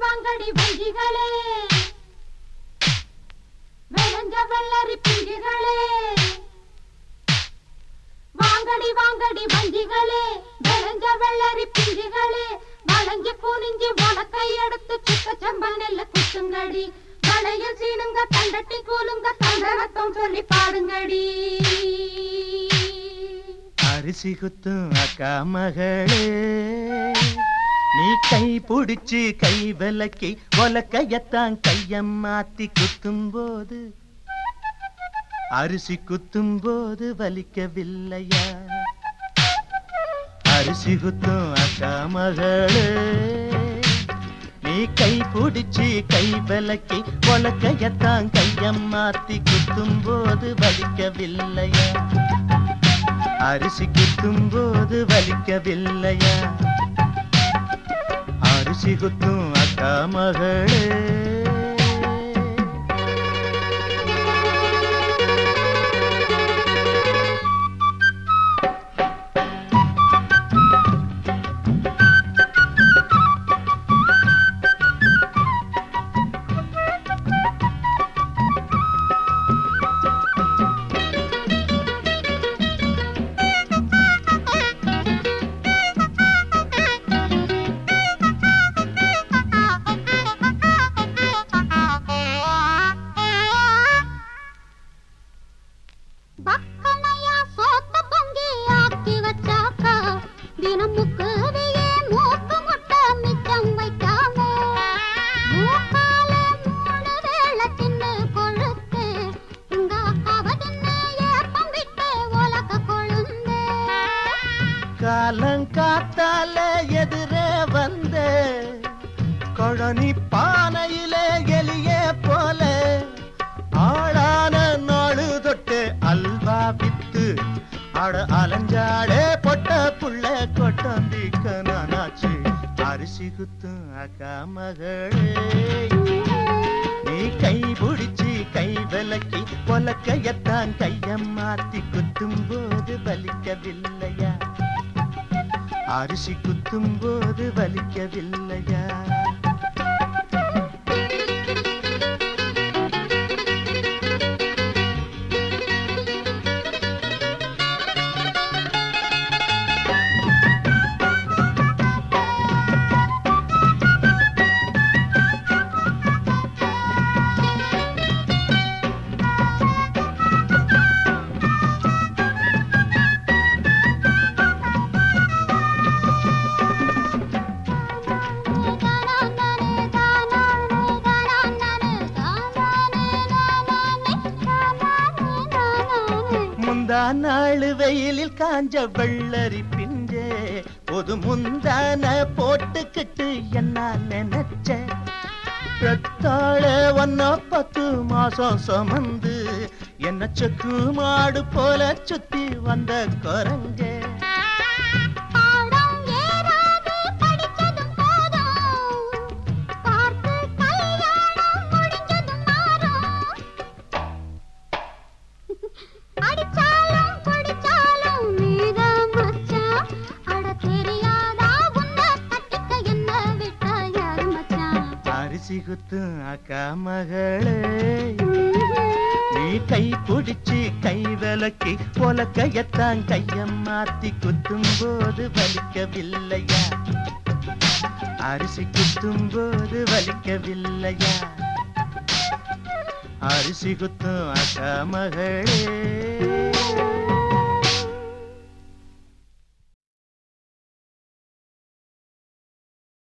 வாங்கடி வஞ்சிகளே விளைஞ்ச வெள்ளரி பிஞ்சுகளே வாங்கடி வாங்கடி வஞ்சிகளே விளைஞ்ச வெள்ளரி பிஞ்சுகளே வளைஞ்சு குனிஞ்சு உனக்கை எடுத்து சுத்த செம்பல் நெல்ல குத்துங்கடி வளையல் சீனுங்க தண்டட்டி கூலுங்க தந்தனத்தம் சொல்லி பாடுங்கடி அரிசி குத்தும் அக்கா மகளே நீ கை பிடிச்சு கை விலக்கி ஒலக்கையத்தான் கையம் மாத்தி குத்தும் போது அரிசி குத்தும் போது வலிக்கவில்லையா அரிசி குத்தும் அக்கா மகளே நீ கை பிடிச்சு கை விலக்கி ஒலக்கையத்தான் கையம் மாத்தி குத்தும் போது வலிக்கவில்லையா அரிசி குத்தும் போது வலிக்கவில்லையா அரிசி குத்தும் அக்கா மகளே பக்கனையா சோத்த பொங்கி ஆக்கி வச்சாக்கா தினம் முக்குவியே மூக்கு முட்டை மிச்சம் வைக்காம மூக்கால மூணு வேளை தின்னு கொழுத்து உங்க அக்காவ தின்னு ஏப்பம் விட்டு உலக கொழுந்து காலங்காத்தால எதிரே வந்த கொழனி பானையில எலிய போல ஆளான நாளு தொட்டு அல்வா வித்து அட அலஞ்சாடே பொட்ட புள்ள கொட்டந்திக்க நானாச்சு அரிசி குத்தும் அக்கா மகளே நீ கை பிடிச்சு கை விலக்கி பொலக்கையத்தான் கையம் மாத்தி குத்தும் போது வலிக்கவில்லையா அரிசி குத்தும் போது வலிக்கவில்லையா முந்தா நாள் வெயிலில் காஞ்ச வெள்ளரி பிஞ்சே பொது முந்தான போட்டுக்கிட்டு என்ன நினைச்ச பெத்தாள ஒன்னா பத்து மாசம் சுமந்து என்ன செக்கு மாடு போல சுத்தி வந்த குரங்கே பாடம் ஏறாது படிச்சதும் போதும் பார்த்து கல்யாணம் முடிஞ்சதும் மாறும் அடிச்சாலும் பிடிச்சாலும் மீத மச்சான் அட தெரியாதா உன்னை கட்டிக்க என்ன விட்ட யாரு மச்சான் அரிசி குத்தும் அக்கா மகளே நீ கை பிடிச்சு கை விலக்கி பொலக்கையத்தான் கையம் மாத்தி குத்தும் போது வலிக்கவில்லையா அரிசி குத்தும் போது வலிக்கவில்லையா அரிசி குத்தும் அக்கா மகளே